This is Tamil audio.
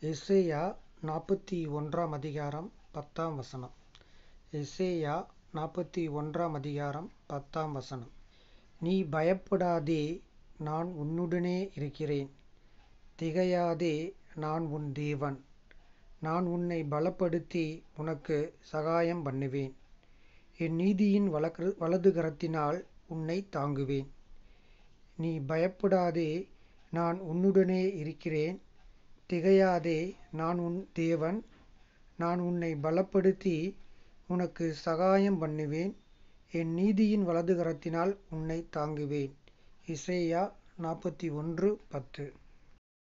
எசேயா நாற்பத்தி ஒன்றாம் அதிகாரம் பத்தாம் வசனம் எசேயா நாற்பத்தி ஒன்றாம் அதிகாரம் பத்தாம் வசனம் நீ பயப்படாதே நான் உன்னுடனே இருக்கிறேன் திகையாதே நான் உன் தேவன் நான் உன்னை பலப்படுத்தி உனக்கு சகாயம் பண்ணுவேன் என் நீதியின் வலக்கு வலது கரத்தினால் உன்னை தாங்குவேன் நீ பயப்படாதே நான் உன்னுடனே இருக்கிறேன் திகையாதே நான் உன் தேவன் நான் உன்னை பலப்படுத்தி உனக்கு சகாயம் பண்ணுவேன் என் நீதியின் வலது கரத்தினால் உன்னை தாங்குவேன் இசையா நாற்பத்தி ஒன்று பத்து